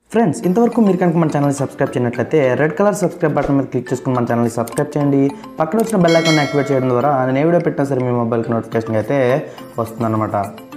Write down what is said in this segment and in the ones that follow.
friends ఇంతవరకు మీరు కనుక మన ఛానల్ని సబ్స్క్రైబ్ చేయనట్లయితే రెడ్ కలర్ సబ్స్క్రైబ్ బటన్ మీద క్లిక్ చేసుకుని మన ఛానల్ని సబ్స్క్రైబ్ చేయండి పక్కన వచ్చిన బెల్ ఐకాన్ యాక్టివేట్ చేయడం ద్వారా నేను ఏ వీడియో పెట్టినా సరే మీ మొబైల్కి నోటిఫికేషన్ అయితే వస్తుందన్నమాట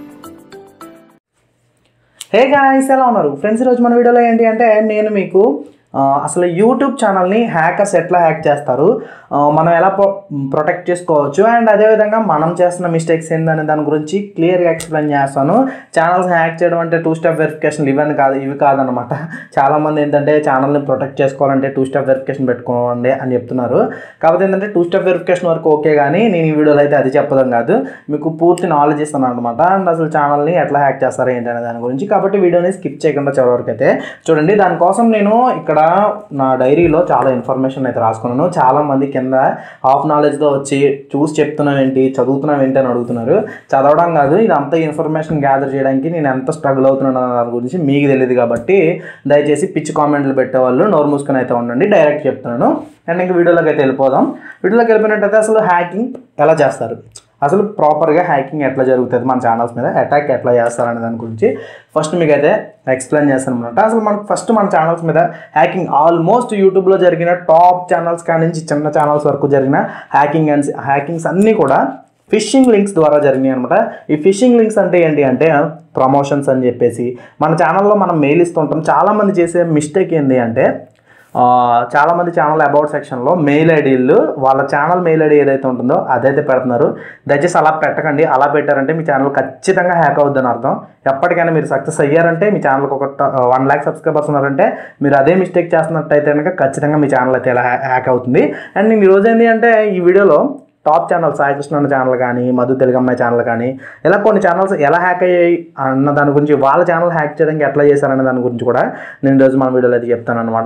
హే గాయస్ ఎలా ఉన్నారు ఫ్రెండ్స్ ఈరోజు మన వీడియోలో ఏంటి అంటే నేను మీకు ఆ, అసలు యూట్యూబ్ ఛానల్ని హ్యాకర్స్ ఎట్లా హ్యాక్ చేస్తారు ఆ, మనం ఎలా ప్రొ ప్రొటెక్ట్ చేసుకోవచ్చు అండ్ అదేవిధంగా మనం చేస్తున్న మిస్టేక్స్ ఏందనే దాని గురించి క్లియర్గా ఎక్స్ప్లెయిన్ చేస్తాను ఛానల్స్ హ్యాక్ చేయడం అంటే టూ స్టెప్ వెరిఫికేషన్ ఇవన్నీ కాదు ఇవి కాదనమాట చాలామంది ఏంటంటే ఛానల్ని ప్రొటెక్ట్ చేసుకోవాలంటే టూ స్టెప్ వెరిఫికేషన్ పెట్టుకోండి అని చెప్తున్నారు కాకపోతే ఏంటంటే టూ స్టెప్ వెరిఫికేషన్ వరకు ఓకే కానీ నేను ఈ వీడియోలో అయితే అది చెప్పడం కాదు మీకు పూర్తి నాలెడ్జ్ ఇస్తాను అనమాట అండ్ అసలు ఛానల్ని ఎట్లా హ్యాక్ చేస్తారు ఏంటి అనే దాని గురించి కాబట్టి వీడియోని స్కిప్ చేయకుండా చివరి వరకు అయితే చూడండి దానికోసం నేను ఇక్కడ నా డైరీలో చాలా ఇన్ఫర్మేషన్ అయితే రాసుకున్నాను చాలా మంది కింద హాఫ్ నాలెడ్జ్తో వచ్చి చూసి చెప్తున్నావు ఏంటి చదువుతున్నావు ఏంటి అని అడుగుతున్నారు చదవడం కాదు ఇదంతా ఇన్ఫర్మేషన్ గ్యాదర్ చేయడానికి నేను ఎంత స్ట్రగుల్ అవుతున్నాను అన్న దాని గురించి మీకు తెలియదు కాబట్టి దయచేసి పిచ్చి కామెంట్లు పెట్టేవాళ్ళు నోరు మూసుకొని అయితే ఉండండి డైరెక్ట్ చెప్తున్నాను అండ్ ఇంక వీడియోలోకి అయితే వెళ్ళిపోదాం వీడియోలోకి వెళ్ళిపోయినట్టయితే అసలు హ్యాకింగ్ ఎలా చేస్తారు అసలు ప్రాపర్గా హ్యాకింగ్ ఎట్లా జరుగుతుంది మన ఛానల్స్ మీద అటాక్ ఎట్లా చేస్తారనే దాని గురించి ఫస్ట్ మీకు అయితే ఎక్స్ప్లెయిన్ చేస్తాను అనమాట అసలు మనకు ఫస్ట్ మన ఛానల్స్ మీద హ్యాకింగ్ ఆల్మోస్ట్ యూట్యూబ్లో జరిగిన టాప్ ఛానల్స్ కాడి నుంచి చిన్న ఛానల్స్ వరకు జరిగిన హ్యాకింగ్ అండ్ హ్యాకింగ్స్ అన్నీ కూడా ఫిషింగ్ లింక్స్ ద్వారా జరిగినాయి అనమాట ఈ ఫిషింగ్ లింక్స్ అంటే ఏంటి అంటే ప్రమోషన్స్ అని చెప్పేసి మన ఛానల్లో మనం మెయిల్ ఇస్తుంటాం చాలామంది చేసే మిస్టేక్ ఏంటి అంటే ఆ, చాలామంది ఛానల్ అబౌట్ సెక్షన్లో మెయిల్ ఐడీలు వాళ్ళ ఛానల్ మెయిల్ ఐడి ఏదైతే ఉంటుందో అదైతే పెడుతున్నారు దయచేసి అలా పెట్టకండి అలా పెట్టారంటే మీ ఛానల్ ఖచ్చితంగా హ్యాక్ అవుద్దని అర్థం ఎప్పటికైనా మీరు సక్సెస్ అయ్యారంటే మీ ఛానల్కి ఒక వన్ ల్యాక్ సబ్స్క్రైబర్స్ ఉన్నారంటే మీరు అదే మిస్టేక్ చేస్తున్నట్టయితే కనుక ఖచ్చితంగా మీ ఛానల్ అయితే ఇలా హ్యాక్ అవుతుంది అండ్ నేను ఈరోజు ఏంటి అంటే ఈ వీడియోలో టాప్ ఛానల్ సాయి కృష్ణ అన్న ఛానల్ కానీ మధు తెలుగమ్మాయి ఛానల్ కానీ ఇలా కొన్ని ఛానల్స్ ఎలా హ్యాక్ అయ్యాయి అన్న దాని గురించి వాళ్ళ ఛానల్ హ్యాక్ చేయడానికి ఎట్లా చేశారనే దాని గురించి కూడా నేను ఈరోజు మన వీడియోలో అయితే చెప్తాను అనమాట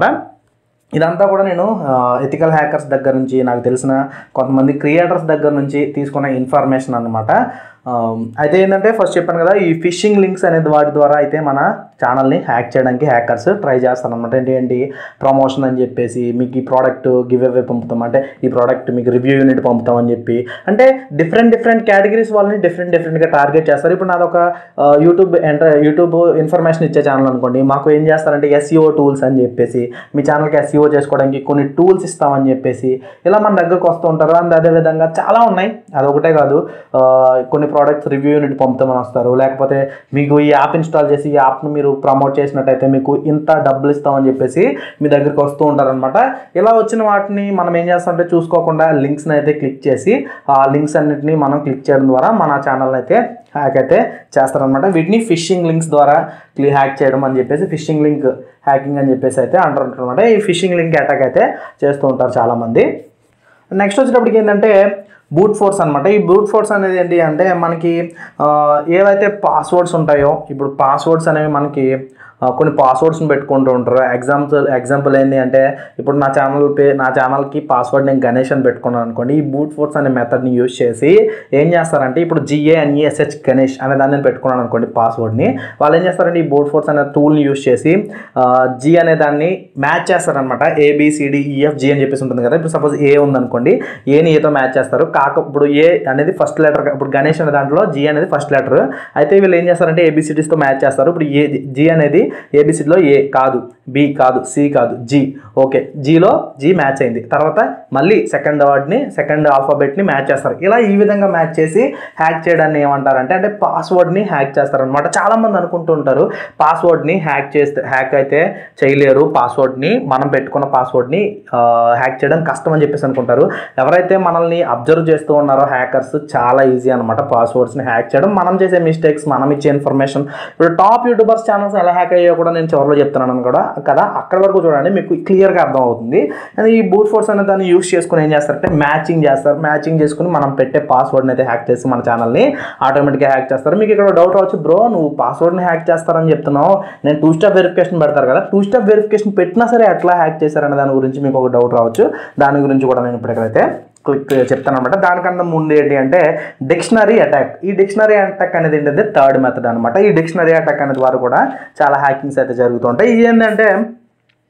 ఇదంతా కూడా నేను ఎథికల్ హ్యాకర్స్ దగ్గర నుంచి నాకు తెలిసిన కొంతమంది క్రియేటర్స్ దగ్గర నుంచి తీసుకున్న ఇన్ఫర్మేషన్ అనమాట అయితే ఏంటంటే ఫస్ట్ చెప్పాను కదా ఈ ఫిషింగ్ లింక్స్ అనేది వాటి ద్వారా అయితే మన ఛానల్ని హ్యాక్ చేయడానికి హ్యాకర్స్ ట్రై చేస్తారనమాట ఏంటి ఏంటి ప్రమోషన్ అని చెప్పేసి మీకు ఈ ప్రోడక్ట్ గివ్ అవే పంపుతాం అంటే ఈ ప్రోడక్ట్ మీకు రివ్యూ యూనిట్ పంపుతాం అని చెప్పి అంటే డిఫరెంట్ డిఫరెంట్ కేటగిరీస్ వాళ్ళని డిఫరెంట్ డిఫరెంట్గా టార్గెట్ చేస్తారు ఇప్పుడు నాదొక యూట్యూబ్ ఎంటర్ యూట్యూబ్ ఇన్ఫర్మేషన్ ఇచ్చే ఛానల్ అనుకోండి మాకు ఏం చేస్తారంటే ఎస్ఈఓ టూల్స్ అని చెప్పేసి మీ ఛానల్కి ఎస్ఈఓ చేసుకోవడానికి కొన్ని టూల్స్ ఇస్తామని చెప్పేసి ఇలా మన దగ్గరకు వస్తూ ఉంటారు అండ్ అదేవిధంగా చాలా ఉన్నాయి అదొకటే కాదు ఆ, కొన్ని ప్రోడక్ట్స్ రివ్యూ యూనిట్ పంపుతామని వస్తారు లేకపోతే మీకు ఈ యాప్ ఇన్స్టాల్ చేసి ఈ యాప్ను మీరు ప్రమోట్ చేసినట్టయితే మీకు ఇంత డబ్బులు ఇస్తామని చెప్పేసి మీ దగ్గరికి వస్తూ ఉంటారనమాట ఇలా వచ్చిన వాటిని మనం ఏం చేస్తామంటే చూసుకోకుండా లింక్స్ని అయితే క్లిక్ చేసి ఆ లింక్స్ అన్నిటిని మనం క్లిక్ చేయడం ద్వారా మన ఛానల్ అయితే హ్యాక్ అయితే చేస్తారనమాట వీటిని ఫిషింగ్ లింక్స్ ద్వారా క్లీ హ్యాక్ చేయడం అని చెప్పేసి ఫిషింగ్ లింక్ హ్యాకింగ్ అని చెప్పేసి అయితే అంటారు అనమాట ఈ ఫిషింగ్ లింక్ అటాక్ అయితే చేస్తూ ఉంటారు చాలామంది నెక్స్ట్ వచ్చేటప్పటికి ఏంటంటే బూట్ ఫోర్స్ అనమాట ఈ బూట్ ఫోర్స్ అనేది ఏంటి అంటే మనకి ఆ, ఏవైతే పాస్వర్డ్స్ ఉంటాయో ఇప్పుడు పాస్వర్డ్స్ అనేవి మనకి ఆ, కొన్ని పాస్వర్డ్స్ని పెట్టుకుంటూ ఉంటారు ఎగ్జాంపుల్ ఎగ్జాంపుల్ ఏంటి అంటే ఇప్పుడు నా ఛానల్ పే నా ఛానల్కి పాస్వర్డ్ నేను గణేష్ అని పెట్టుకున్నాను అనుకోండి ఈ బూట్ ఫోర్స్ అనే మెథడ్ని యూజ్ చేసి ఏం చేస్తారంటే ఇప్పుడు జిఏఎన్ఈఎస్హెచ్ గణేష్ అనే దాన్ని నేను పెట్టుకున్నాను అనుకోండి పాస్వర్డ్ని వాళ్ళు ఏం చేస్తారంటే ఈ బూట్ ఫోర్స్ అనే టూల్ని యూజ్ చేసి జి అనే దాన్ని మ్యాచ్ చేస్తారనమాట ఏబిసిడి ఈఎఫ్ జి అని చెప్పేసి ఉంటుంది కదా ఇప్పుడు సపోజ్ ఏ ఉందనుకోండి ఏని ఏతో మ్యాచ్ చేస్తారు కాక ఇప్పుడు ఏ అనేది ఫస్ట్ లెటర్ ఇప్పుడు గణేష్ అనే దాంట్లో జి అనేది ఫస్ట్ లెటర్ అయితే వీళ్ళు ఏం చేస్తారంటే ఏబిసిడీస్తో మ్యాచ్ చేస్తారు ఇప్పుడు ఏ జి అనేది ఏబిసిడిలో ఏ కాదు బి కాదు సి కాదు జి ఓకే జీలో జి మ్యాచ్ అయింది తర్వాత మళ్ళీ సెకండ్ వర్డ్ని సెకండ్ ఆల్ఫాబెట్ని మ్యాచ్ చేస్తారు ఇలా ఈ విధంగా మ్యాచ్ చేసి హ్యాక్ చేయడాన్ని ఏమంటారంటే అంటే పాస్వర్డ్ని హ్యాక్ చేస్తారనమాట చాలామంది అనుకుంటూ ఉంటారు పాస్వర్డ్ని హ్యాక్ చేస్తే హ్యాక్ అయితే చేయలేరు పాస్వర్డ్ని మనం పెట్టుకున్న పాస్వర్డ్ని హ్యాక్ చేయడం కష్టం అని చెప్పేసి అనుకుంటారు ఎవరైతే మనల్ని అబ్జర్వ్ చేస్తూ ఉన్నారో హ్యాకర్స్ చాలా ఈజీ అనమాట పాస్వర్డ్స్ని హ్యాక్ చేయడం మనం చేసే మిస్టేక్స్ మనం ఇచ్చే ఇన్ఫర్మేషన్ ఇప్పుడు టాప్ యూట్యూబర్స్ ఛానల్స్ ఎలా హ్యాక్ అయ్యో కూడా నేను చివరిలో చెప్తున్నాను కూడా కదా అక్కడ వరకు చూడండి మీకు క్లియర్గా అర్థం అవుతుంది అండ్ ఈ బూట్ ఫోర్స్ అనే దాన్ని యూస్ చేసుకుని ఏం చేస్తారంటే మ్యాచింగ్ చేస్తారు మ్యాచింగ్ చేసుకుని మనం పెట్టే పాస్వర్డ్ని అయితే హ్యాక్ చేసి మన ఛానల్ని ఆటోమేటిక్గా హ్యాక్ చేస్తారు మీకు ఇక్కడ డౌట్ రావచ్చు బ్రో నువ్వు పాస్వర్డ్ని హ్యాక్ చేస్తారని చెప్తున్నావు నేను టూ స్టెప్ వెరిఫికేషన్ పెడతారు కదా టూ స్టెప్ వెరిఫికేషన్ పెట్టినా సరే ఎట్లా హ్యాక్ చేశారనే దాని గురించి మీకు ఒక డౌట్ రావచ్చు దాని గురించి కూడా నేను ఇప్పటికైతే క్లిక్ చెప్తాను అనమాట దానికన్నా ముందు ఏంటి అంటే డిక్షనరీ అటాక్ ఈ డిక్షనరీ అటాక్ అనేది ఏంటంటే థర్డ్ మెథడ్ అనమాట ఈ డిక్షనరీ అటాక్ అనే ద్వారా కూడా చాలా హ్యాకింగ్స్ అయితే జరుగుతుంటాయి ఇది ఏంటంటే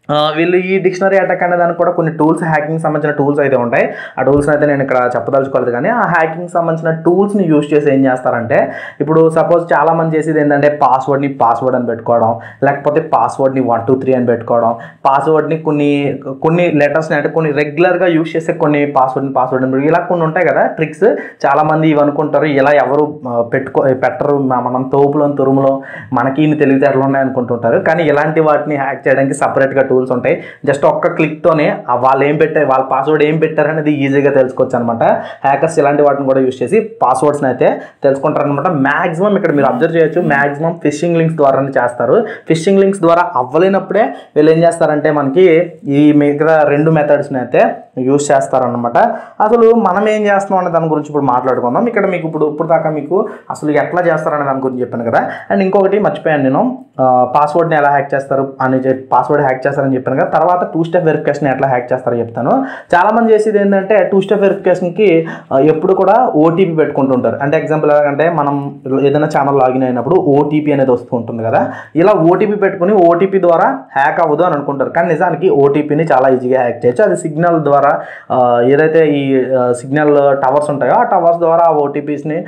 ఆ, వీళ్ళు ఈ డిక్షనరీ అటాక్ అనే దానికి కూడా కొన్ని టూల్స్ హ్యాకింగ్ సంబంధించిన టూల్స్ అయితే ఉంటాయి ఆ టూల్స్ అయితే నేను ఇక్కడ చెప్పదలుచుకోలేదు కానీ ఆ హ్యాకింగ్ సంబంధించిన టూల్స్ని యూజ్ చేసి ఏం చేస్తారంటే ఇప్పుడు సపోజ్ చాలా మంది చేసేది ఏంటంటే పాస్వర్డ్ని పాస్వర్డ్ అని పెట్టుకోవడం లేకపోతే పాస్వర్డ్ని వన్ టూ త్రీ అని పెట్టుకోవడం పాస్వర్డ్ని కొన్ని కొన్ని లెటర్స్ని అంటే కొన్ని రెగ్యులర్గా యూజ్ చేసే కొన్ని పాస్వర్డ్ని పాస్వర్డ్ అని పెట్టుకో- ఇలా కొన్ని ఉంటాయి కదా ట్రిక్స్ చాలా మంది ఇవి అనుకుంటారు ఇలా ఎవరు ఆ, పెట్టుకో పెట్టరు మ- మనం తోపులో తురుములో మనకి ఇన్ని తెలివితేటలు ఉన్నాయి అనుకుంటుంటారు కానీ ఇలాంటి వాటిని హ్యాక్ చేయడానికి సపరేట్గా టూల్స్ ఉంటాయి జస్ట్ ఒక్క క్లిక్తోనే ఆ వాళ్ళు ఏం పెట్టారు వాళ్ళ పాస్వర్డ్ ఏం పెట్టారు అనేది ఈజీగా తెలుసుకోవచ్చు అనమాట హ్యాకర్స్ ఇలాంటి వాటిని కూడా యూస్ చేసి పాస్వర్డ్స్ని అయితే తెలుసుకుంటారు అనమాట మ్యాక్సిమం ఇక్కడ మీరు అబ్జర్వ్ చేయొచ్చు మ్యాక్సిమం ఫిషింగ్ లింక్స్ ద్వారానే చేస్తారు ఫిషింగ్ లింక్స్ ద్వారా అవ్వలేనప్పుడే వీళ్ళు ఏం చేస్తారంటే మనకి ఈ మిగతా రెండు మెథడ్స్ని అయితే యూస్ చేస్తారనమాట అసలు మనం ఏం చేస్తున్నాం అనే దాని గురించి ఇప్పుడు మాట్లాడుకుందాం ఇక్కడ మీకు ఇప్పుడు ఇప్పుడు దాకా మీకు అసలు ఎట్లా చేస్తారనే దాని గురించి చెప్పాను కదా అండ్ ఇంకొకటి మర్చిపోయాను నేను పాస్వర్డ్ని ఎలా హ్యాక్ చేస్తారు అని చెప్పి పాస్వర్డ్ హ్యాక్ చేస్తారని చెప్పాను కదా తర్వాత టూ స్టెప్ వెరిఫికేషన్ ఎట్లా హ్యాక్ చేస్తారో చెప్తాను చాలా మంది చేసేది ఏంటంటే టూ స్టెప్ వెరిఫికేషన్కి ఎప్పుడు కూడా ఓటీపీ పెట్టుకుంటుంటారు అంటే ఎగ్జాంపుల్ ఎలాగంటే మనం ఏదైనా ఛానల్ లాగిన్ అయినప్పుడు ఓటీపీ అనేది వస్తూ ఉంటుంది కదా ఇలా ఓటీపీ పెట్టుకుని ఓటీపీ ద్వారా హ్యాక్ అవ్వదు అని అనుకుంటారు కానీ నిజానికి ఓటీపీని చాలా ఈజీగా హ్యాక్ చేయొచ్చు అది సిగ్నల్ ద్వారా ఆ, ఏదైతే ఈ సిగ్నల్ టవర్స్ ఉంటాయో ఆ టవర్స్ ద్వారా ఆ ఓటీపీస్ని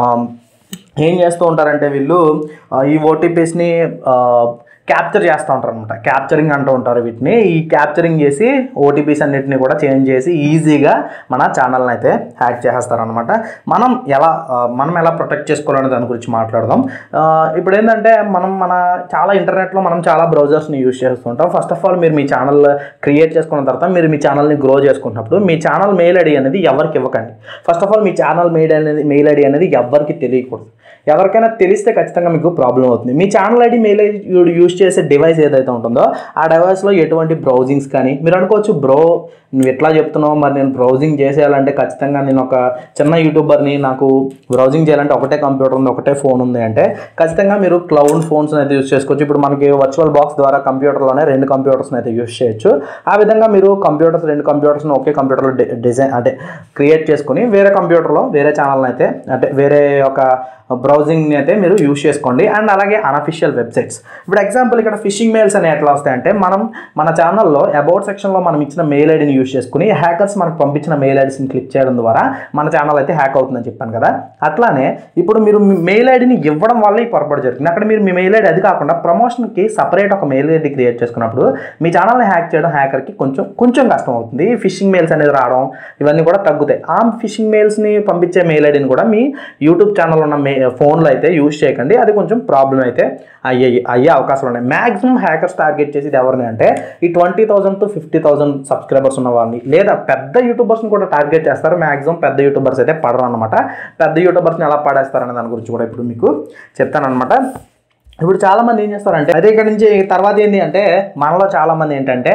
ఏం చేస్తూ ఉంటారంటే వీళ్ళు ఆ, ఈ ఓటీపీస్ని క్యాప్చర్ చేస్తూ ఉంటారు అనమాట క్యాప్చరింగ్ అంటూ ఉంటారు వీటిని ఈ క్యాప్చరింగ్ చేసి ఓటీపీస్ అన్నిటిని కూడా చేంజ్ చేసి ఈజీగా మన ఛానల్ని అయితే హ్యాక్ చేసేస్తారనమాట మనం ఎలా ఆ, మనం ఎలా ప్రొటెక్ట్ చేసుకోవాలనే దాని గురించి మాట్లాడదాం ఆ, ఇప్పుడు ఏంటంటే మనం మన చాలా ఇంటర్నెట్లో మనం చాలా బ్రౌజర్స్ని యూజ్ చేస్తుంటాం ఫస్ట్ ఆఫ్ ఆల్ మీరు మీ ఛానల్ క్రియేట్ చేసుకున్న తర్వాత మీరు మీ ఛానల్ని గ్రో చేసుకున్నప్పుడు మీ ఛానల్ మెయిల్ ఐడి అనేది ఎవరికి ఇవ్వకండి ఫస్ట్ ఆఫ్ ఆల్ మీ ఛానల్ మెయిల్ అనేది మెయిల్ ఐడి అనేది ఎవరికి తెలియకూడదు ఎవరికైనా తెలిస్తే ఖచ్చితంగా మీకు ప్రాబ్లం అవుతుంది మీ channel ID mail ID use చేసే డివైస్ ఏదైతే ఉంటుందో ఆ డివైస్లో ఎటువంటి బ్రౌజింగ్స్ కానీ మీరు అనుకోవచ్చు బ్రో నువ్వు ఎట్లా చెప్తున్నావు మరి నేను బ్రౌజింగ్ చేసేయాలంటే ఖచ్చితంగా నేను ఒక చిన్న యూట్యూబర్ని నాకు బ్రౌజింగ్ చేయాలంటే ఒకటే కంప్యూటర్ ఉంది ఒకటే ఫోన్ ఉంది అంటే ఖచ్చితంగా మీరు క్లౌడ్ ఫోన్స్ అయితే యూస్ చేసుకోవచ్చు ఇప్పుడు మనకి వర్చువల్ బాక్స్ ద్వారా కంప్యూటర్లోనే రెండు కంప్యూటర్స్ని అయితే యూస్ చేయొచ్చు ఆ విధంగా మీరు కంప్యూటర్స్ రెండు కంప్యూటర్స్ని ఒకే కంప్యూటర్లో డిజైన్ అంటే క్రియేట్ చేసుకుని వేరే కంప్యూటర్లో వేరే ఛానల్ని అయితే అంటే వేరే ఒక బ్రౌజింగ్ని అయితే మీరు యూస్ చేసుకోండి అండ్ అలాగే అనఫిషియల్ వెబ్సైట్స్ ఇప్పుడు ఎగ్జాంపుల్ ఇక్కడ ఫిషింగ్ మెయిల్స్ అని ఎట్లా వస్తాయంటే మనం మన ఛానల్లో అబౌట్ సెక్షన్లో మనం ఇచ్చిన మెయిల్ ఐడిని యూస్ చేసుకుని హ్యాకర్స్ మనకు పంపించిన మెయిల్ ఐడీస్ని క్లిక్ చేయడం ద్వారా మన ఛానల్ అయితే హ్యాక్ అవుతుందని చెప్పాను కదా అట్లానే ఇప్పుడు మీరు మీ మెయిల్ ఐడిని ఇవ్వడం వల్ల ఈ పొరపాటు జరుగుతుంది అక్కడ మీరు మీ మెయిల్ ఐడి అది కాకుండా ప్రమోషన్కి సపరేట్ ఒక మెయిల్ ఐడి క్రియేట్ చేసుకున్నప్పుడు మీ ఛానల్ని హ్యాక్ చేయడం హ్యాకర్కి కొంచెం కొంచెం కష్టం అవుతుంది ఫిషింగ్ మెయిల్స్ అనేది రావడం ఇవన్నీ కూడా తగ్గుతాయి ఆ ఫిషింగ్ మెయిల్స్ని పంపించే మెయిల్ ఐడిని కూడా మీ యూట్యూబ్ ఛానల్ ఉన్న మే ఫోన్లో అయితే యూజ్ చేయకండి అది కొంచెం ప్రాబ్లం అయితే అయ్యే అయ్యే అవకాశాలు ఉన్నాయి మ్యాక్సిమం హ్యాకర్స్ టార్గెట్ చేసేది ఎవరిని అంటే ఈ twenty thousand to fifty thousand subscribers ఉన్న వాళ్ళని లేదా పెద్ద యూట్యూబర్స్ని కూడా టార్గెట్ చేస్తారు మ్యాక్సిమం పెద్ద యూట్యూబర్స్ అయితే పడరు అనమాట పెద్ద యూట్యూబర్స్ని ఎలా పడేస్తారనే దాని గురించి కూడా ఇప్పుడు మీకు చెప్తానమాట ఇప్పుడు చాలా మంది ఏం చేస్తారంటే అదే ఇక్కడ నుంచి తర్వాత ఏంటి అంటే మనలో చాలా మంది ఏంటంటే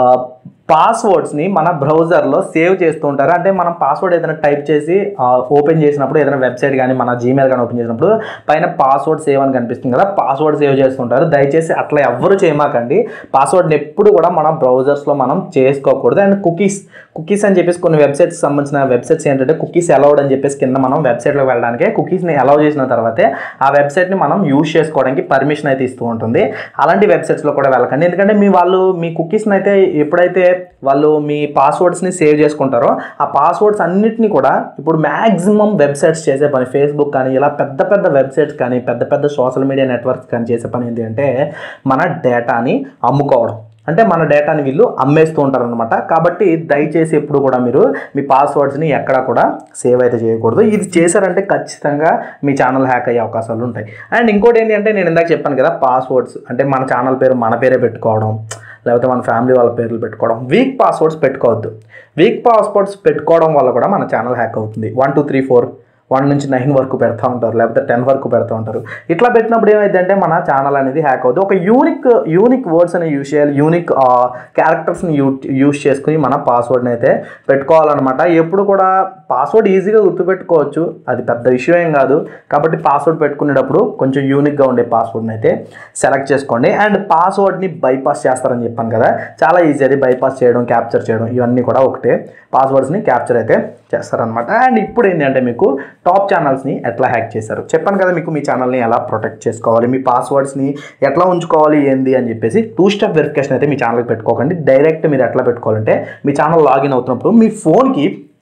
పాస్వర్డ్స్ని మన బ్రౌజర్లో సేవ్ చేస్తూ ఉంటారు అంటే మనం పాస్వర్డ్ ఏదైనా టైప్ చేసి ఓపెన్ చేసినప్పుడు ఏదైనా వెబ్సైట్ కానీ మన జీమెయిల్ కానీ ఓపెన్ చేసినప్పుడు పైన పాస్వర్డ్ సేవ్ అని కనిపిస్తుంది కదా పాస్వర్డ్ సేవ్ చేస్తుంటారు దయచేసి అట్లా ఎవ్వరు చేయమాకండి పాస్వర్డ్ని ఎప్పుడు కూడా మన బ్రౌజర్స్లో మనం చేసుకోకూడదు అండ్ కుకీస్ కుకీస్ అని చెప్పేసి కొన్ని వెబ్సైట్స్ సంబంధించిన వెబ్సైట్స్ ఏంటంటే కుకీస్ అలౌడ్ అని చెప్పేసి కింద మనం వెబ్సైట్లోకి వెళ్ళడానికి కుకీస్ని అలౌ చేసిన తర్వాతే ఆ వెబ్సైట్ని మనం యూజ్ చేసుకోవడానికి పర్మిషన్ అయితే ఇస్తూ ఉంటుంది అలాంటి వెబ్సైట్స్లో కూడా వెళ్ళకండి ఎందుకంటే మీ వాళ్ళు మీ కుకీస్ని అయితే ఎప్పుడైతే వాళ్ళు మీ పాస్వర్డ్స్ని సేవ్ చేసుకుంటారో ఆ పాస్వర్డ్స్ అన్నిటిని కూడా ఇప్పుడు మ్యాక్సిమం వెబ్సైట్స్ చేసే పని ఫేస్బుక్ కానీ ఇలా పెద్ద పెద్ద వెబ్సైట్స్ కానీ పెద్ద పెద్ద సోషల్ మీడియా నెట్వర్క్స్ కానీ చేసే పని ఏంటి అంటే మన డేటాని అమ్ముకోవడం అంటే మన డేటాని వీళ్ళు అమ్మేస్తూ ఉంటారనమాట కాబట్టి దయచేసి ఎప్పుడు కూడా మీరు మీ పాస్వర్డ్స్ని ఎక్కడా కూడా సేవ్ అయితే చేయకూడదు ఇది చేశారంటే ఖచ్చితంగా మీ ఛానల్ హ్యాక్ అయ్యే అవకాశాలు ఉంటాయి అండ్ ఇంకోటి ఏంటి అంటే నేను ఇందాక చెప్పాను కదా పాస్వర్డ్స్ అంటే మన ఛానల్ పేరు మన పేరే పెట్టుకోవడం లేకపోతే మన ఫ్యామిలీ వాళ్ళ పేర్లు పెట్టుకోవడం వీక్ పాస్వర్డ్స్ పెట్టుకోవద్దు వీక్ పాస్వర్డ్స్ పెట్టుకోవడం వల్ల కూడా మన ఛానల్ హ్యాక్ అవుతుంది one two three four one నుంచి నైన్ వరకు పెడతా ఉంటారు లేకపోతే టెన్ వరకు పెడతా ఉంటారు ఇట్లా పెట్టినప్పుడు ఏమైందంటే మన ఛానల్ అనేది హ్యాక్ అవుతుంది ఒక యూనిక్ యూనిక్ వర్డ్స్ అని యూజ్ చేయాలి యూనిక్ క్యారెక్టర్స్ని యూ యూజ్ చేసుకుని మన పాస్వర్డ్ని అయితే పెట్టుకోవాలన్నమాట ఎప్పుడు కూడా పాస్వర్డ్ ఈజీగా గుర్తుపెట్టుకోవచ్చు అది పెద్ద విషయం ఏం కాదు కాబట్టి పాస్వర్డ్ పెట్టుకునేటప్పుడు కొంచెం యూనిక్గా ఉండే పాస్వర్డ్ని అయితే సెలెక్ట్ చేసుకోండి అండ్ పాస్వర్డ్ని బైపాస్ చేస్తారని చెప్పాను కదా చాలా ఈజీ అది బైపాస్ చేయడం క్యాప్చర్ చేయడం ఇవన్నీ కూడా ఒకటే పాస్వర్డ్స్ని క్యాప్చర్ అయితే చేస్తారనమాట అండ్ ఇప్పుడు ఏంటి అంటే మీకు టాప్ ఛానల్స్ని ఎట్లా హ్యాక్ చేశారు చెప్పాను కదా మీకు మీ ఛానల్ని ఎలా ప్రొటెక్ట్ చేసుకోవాలి మీ పాస్వర్డ్స్ని ఎట్లా ఉంచుకోవాలి ఏంది అని చెప్పేసి టూ స్టెప్ వెరిఫికేషన్ అయితే మీ ఛానల్కి పెట్టుకోకండి డైరెక్ట్ మీరు ఎట్లా పెట్టుకోవాలంటే మీ ఛానల్ లాగిన్ అవుతున్నప్పుడు మీ ఫోన్కి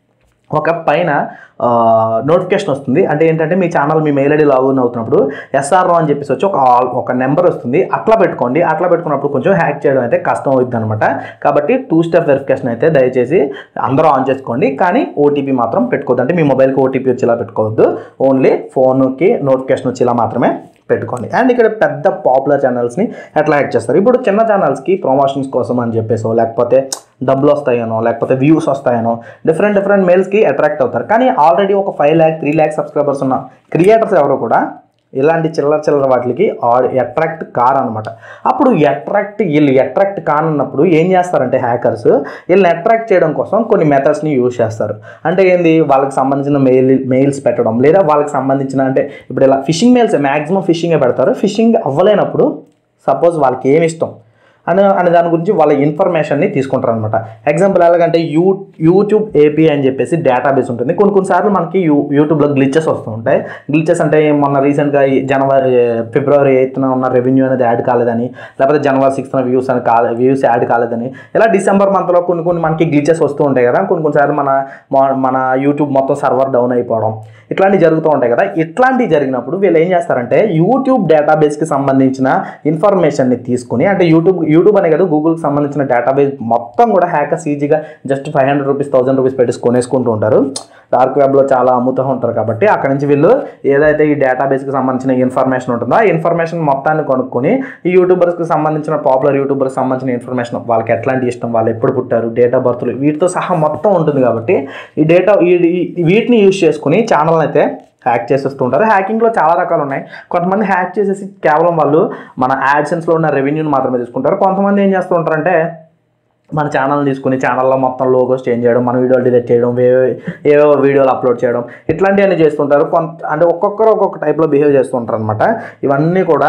ఒక పైన నోటిఫికేషన్ వస్తుంది అంటే ఏంటంటే మీ ఛానల్ మీ మెయిల్ ఐడి లాగిన్ అవుతున్నప్పుడు ఎస్ఆర్ఓ అని చెప్పేసి వచ్చి ఒక ఆల్- ఒక నెంబర్ వస్తుంది అట్లా పెట్టుకోండి అట్లా పెట్టుకున్నప్పుడు కొంచెం హ్యాక్ చేయడం అయితే కష్టం అవుతుంది అనమాట కాబట్టి టూ స్టెప్ వెరిఫికేషన్ అయితే దయచేసి అందరూ ఆన్ చేసుకోండి కానీ ఓటీపీ మాత్రం పెట్టుకోవద్దు అంటే మీ మొబైల్కి ఓటీపీ వచ్చేలా పెట్టుకోవద్దు ఓన్లీ ఫోన్కి నోటిఫికేషన్ వచ్చేలా మాత్రమే పెట్టుకోండి అండ్ ఇక్కడ పెద్ద పాపులర్ ఛానల్స్ని ఎట్లా హ్యాక్ చేస్తారు ఇప్పుడు చిన్న ఛానల్స్కి ప్రమోషన్స్ కోసం అని చెప్పేసో లేకపోతే డబ్బులు వస్తాయనో లేకపోతే వ్యూస్ వస్తాయనో డిఫరెంట్ డిఫరెంట్ మెయిల్స్కి అట్రాక్ట్ అవుతారు కానీ ఆల్రెడీ ఒక five lakh three lakh subscribers ఉన్న క్రియేటర్స్ ఎవరు కూడా ఇలాంటి చిల్లర చిల్లర వాటికి అట్రాక్ట్ కారు అనమాట అప్పుడు అట్రాక్ట్ వీళ్ళు అట్రాక్ట్ కానున్నప్పుడు ఏం చేస్తారంటే హ్యాకర్స్ వీళ్ళని అట్రాక్ట్ చేయడం కోసం కొన్ని మెథడ్స్ని యూజ్ చేస్తారు అంటే ఏంది వాళ్ళకి సంబంధించిన మెయిల్ మెయిల్స్ పెట్టడం లేదా వాళ్ళకి సంబంధించిన అంటే ఇప్పుడు ఇలా ఫిషింగ్ మెయిల్స్ మ్యాక్సిమం ఫిషింగే పెడతారు ఫిషింగ్ అవ్వలేనప్పుడు సపోజ్ వాళ్ళకి ఏమి ఇష్టం అని అనే దాని గురించి వాళ్ళ ఇన్ఫర్మేషన్ని తీసుకుంటారు అనమాట ఎగ్జాంపుల్ ఎలాగంటే యూ యూట్యూబ్ ఏపీ అని చెప్పేసి డేటాబేస్ ఉంటుంది కొన్ని కొన్నిసార్లు మనకి యూ యూట్యూబ్లో గ్లిచెస్ వస్తూ ఉంటాయి గ్లిచెస్ అంటే మొన్న రీసెంట్గా ఈ జనవరి ఫిబ్రవరి ఎయిత్న ఉన్న రెవెన్యూ అనేది యాడ్ కాలేదని లేకపోతే జనవరి సిక్స్త్న వ్యూస్ అని కాలే వ్యూస్ యాడ్ కాలేదని ఇలా డిసెంబర్ మంత్లో కొన్ని కొన్ని మనకి గ్లిచెస్ వస్తూ ఉంటాయి కదా కొన్ని కొన్నిసార్లు మన మా- మన యూట్యూబ్ మొత్తం సర్వర్ డౌన్ అయిపోవడం ఇట్లాంటివి జరుగుతూ ఉంటాయి కదా ఇట్లాంటివి జరిగినప్పుడు వీళ్ళు ఏం చేస్తారంటే యూట్యూబ్ డేటాబేస్కి సంబంధించిన ఇన్ఫర్మేషన్ని తీసుకుని అంటే యూట్యూబ్ యూట్యూబ్ అనే కదా గూగుల్కి సంబంధించిన డేటాబేస్ మొత్తం కూడా హ్యాకర్స్ ఈజీగా just five hundred rupees thousand rupees పెట్టేసి కొనేసుకుంటూ ఉంటారు డార్క్ వెబ్లో చాలా అమ్ముతూ ఉంటారు కాబట్టి అక్కడ నుంచి వీళ్ళు ఏదైతే ఈ డేటాబేస్కి సంబంధించిన ఇన్ఫర్మేషన్ ఉంటుందో ఆ ఇన్ఫర్మేషన్ మొత్తాన్ని కొనుక్కొని ఈ యూట్యూబర్స్కి సంబంధించిన పాపులర్ యూట్యూబర్స్కి సంబంధించిన ఇన్ఫర్మేషన్ వాళ్ళకి ఎట్లాంటి ఇష్టం వాళ్ళు ఎప్పుడు పుట్టారు డేట్ ఆఫ్ బర్త్లు వీటితో సహా మొత్తం ఉంటుంది కాబట్టి ఈ డేటా ఈ- వీటిని యూజ్ చేసుకుని ఛానల్ అయితే హ్యాక్ చేసేస్తుంటారు హ్యాకింగ్లో చాలా రకాలు ఉన్నాయి కొంతమంది హ్యాక్ చేసేసి కేవలం వాళ్ళు మన యాడ్సెన్స్లో ఉన్న రెవెన్యూని మాత్రమే తీసుకుంటారు కొంతమంది ఏం చేస్తూ ఉంటారంటే మన ఛానల్ తీసుకుని ఛానల్లో మొత్తం లోగోస్ చేంజ్ చేయడం మన వీడియోలు డిలీట్ చేయడం వే- ఏవో వీడియోలు అప్లోడ్ చేయడం ఇట్లాంటివన్నీ చేస్తుంటారు కొంత అంటే ఒక్కొక్కరు ఒక్కొక్క టైప్లో బిహేవ్ చేస్తుంటారు అనమాట ఇవన్నీ కూడా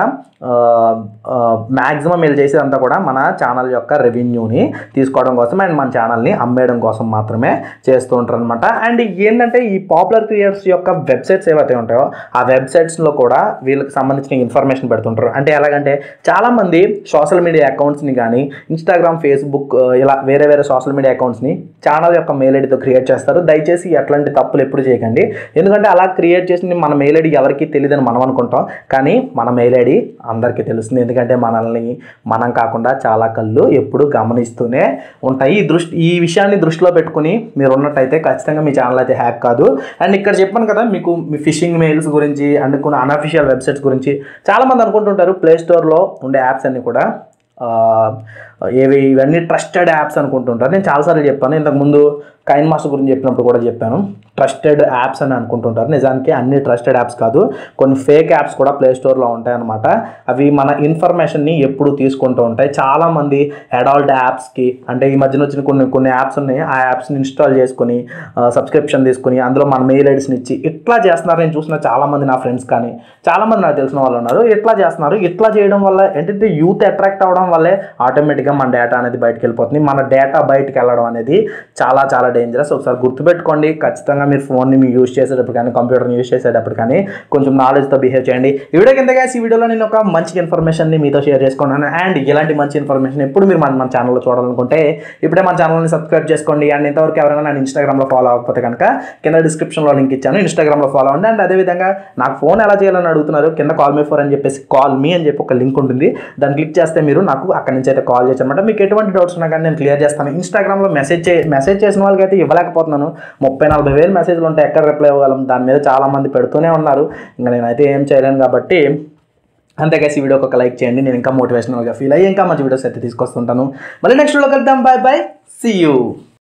మ్యాక్సిమం వీళ్ళు చేసేదంతా కూడా మన ఛానల్ యొక్క రెవెన్యూని తీసుకోవడం కోసం అండ్ మన ఛానల్ని అమ్మేయడం కోసం మాత్రమే చేస్తూ ఉంటారు అనమాట అండ్ ఏంటంటే ఈ పాపులర్ క్రియేటర్స్ యొక్క వెబ్సైట్స్ ఏవైతే ఉంటాయో ఆ వెబ్సైట్స్లో కూడా వీళ్ళకి సంబంధించిన ఇన్ఫర్మేషన్ పెడుతుంటారు అంటే ఎలాగంటే చాలామంది సోషల్ మీడియా అకౌంట్స్ని కానీ ఇన్స్టాగ్రామ్ ఫేస్బుక్ ఆ, ఇలా వేరే వేరే సోషల్ మీడియా అకౌంట్స్ని ఛానల్ యొక్క మెయిల్ ఐడితో క్రియేట్ చేస్తారు దయచేసి అట్లాంటి తప్పులు ఎప్పుడు చేయకండి ఎందుకంటే అలా క్రియేట్ చేసింది మన మెయిల్ ఐడి ఎవరికి తెలియదని మనం అనుకుంటాం కానీ మన మెయిల్ ఐడి అందరికీ తెలుస్తుంది ఎందుకంటే మనల్ని మనం కాకుండా చాలా కళ్ళు ఎప్పుడు గమనిస్తూనే ఉంటాయి ఈ దృష్టి ఈ విషయాన్ని దృష్టిలో పెట్టుకుని మీరు ఉన్నట్టయితే ఖచ్చితంగా మీ ఛానల్ అయితే హ్యాక్ కాదు అండ్ ఇక్కడ చెప్పాను కదా మీకు మీ ఫిషింగ్ మెయిల్స్ గురించి అండ్ కొన్ని అనఫిషియల్ వెబ్సైట్స్ గురించి చాలామంది అనుకుంటుంటారు ప్లే స్టోర్లో ఉండే యాప్స్ అన్ని కూడా ఆ, ఏవి ఇవన్నీ ట్రస్టెడ్ యాప్స్ అనుకుంటుంటారు నేను చాలాసార్లు చెప్పాను ఇంతకుముందు కైన్ మాస్టర్ గురించి చెప్పినప్పుడు కూడా చెప్పాను ట్రస్టెడ్ యాప్స్ అని అనుకుంటుంటారు నిజానికి అన్ని ట్రస్టెడ్ యాప్స్ కాదు కొన్ని ఫేక్ యాప్స్ కూడా ప్లే స్టోర్లో ఉంటాయన్నమాట అవి మన ఇన్ఫర్మేషన్ని ఎప్పుడు తీసుకుంటూ ఉంటాయి చాలామంది అడాల్ట్ యాప్స్కి అంటే ఈ మధ్యన వచ్చిన కొన్ని కొన్ని యాప్స్ ఉన్నాయి ఆ యాప్స్ని ఇన్స్టాల్ చేసుకొని సబ్స్క్రిప్షన్ తీసుకుని అందులో మన మెయిల్ ఐడీస్ని ఇచ్చి ఇట్లా చేస్తున్నారు నేను చూసిన చాలామంది నా ఫ్రెండ్స్ కానీ చాలామంది నాకు తెలిసిన వాళ్ళు ఉన్నారు ఇట్లా చేస్తున్నారు ఇట్లా చేయడం వల్ల ఏంటంటే యూత్ అట్రాక్ట్ అవ్వడం వల్లే ఆటోమేటిక్గా మన డేటా అనేది బయటకు వెళ్ళిపోతుంది మన డేటా బయటకు వెళ్ళడం అనేది చాలా చాలా డేంజరస్ ఒకసారి గుర్తుపెట్టుకోండి ఖచ్చితంగా మీరు ఫోన్ని మీరు యూస్ చేసేటప్పుడు కానీ కంప్యూటర్ని యూస్ చేసేటప్పుడు కానీ కొంచెం నాలెడ్జ్తో బిహేవ్ చేయండి ఈ వీడియో కింద ఈ వీడియోలో నేను ఒక మంచి ఇన్ఫర్మేషన్ని మీతో షేర్ చేసుకున్నాను అండ్ ఇలాంటి మంచి ఇన్ఫర్మేషన్ ఎప్పుడు మీరు మన మన ఛానల్లో చూడాలనుకుంటే ఇప్పుడే మన ఛానల్ని సబ్స్క్రైబ్ చేసుకోండి అండ్ ఇంతవరకు ఎవరైనా నన్ను ఇన్స్టాగ్రామ్లో ఫాలో అవ్వకపోతే కనుక కింద డిస్క్రిప్షన్లో లింక్ ఇచ్చాను ఇన్స్టాగ్రామ్లో ఫాలో అవ్వండి అండ్ అదేవిధంగా నాకు ఫోన్ ఎలా చేయాలని అడుగుతున్నారు కింద కాల్ మీ ఫోర్ అని చెప్పేసి కాల్ మీ అని చెప్పి ఒక లింక్ ఉంటుంది దాన్ని క్లిక్ చేస్తే మీరు నాకు అక్కడి నుంచి అయితే కాల్ చేయొచ్చు అనమాట మీకు ఎటువంటి డౌట్స్ ఉన్నా కానీ నేను క్లియర్ చేస్తాను ఇన్స్టాగ్రామ్లో మెసేజ్ చే మెసేజ్ చేసిన వాళ్ళకి అయితే ఇవ్వలేకపోతున్నాను ముప్పై నలభై వేలు మెసేజ్లు ఉంటాయి ఎక్కడ రిప్లై ఇవ్వగలం దాని మీద చాలా మంది పెడుతూనే ఉన్నారు ఇంకా నేనైతే ఏం చేయలేను కాబట్టి అంతేకాసి ఈ వీడియోకి ఒక లైక్ చేయండి నేను ఇంకా మోటివేషనల్గా ఫీల్ అయ్యి ఇంకా మంచి వీడియోస్ అయితే తీసుకొస్తుంటాను మళ్ళీ నెక్స్ట్ వీడియో కలుద్దాం బాయ్ బాయ్ సీ యూ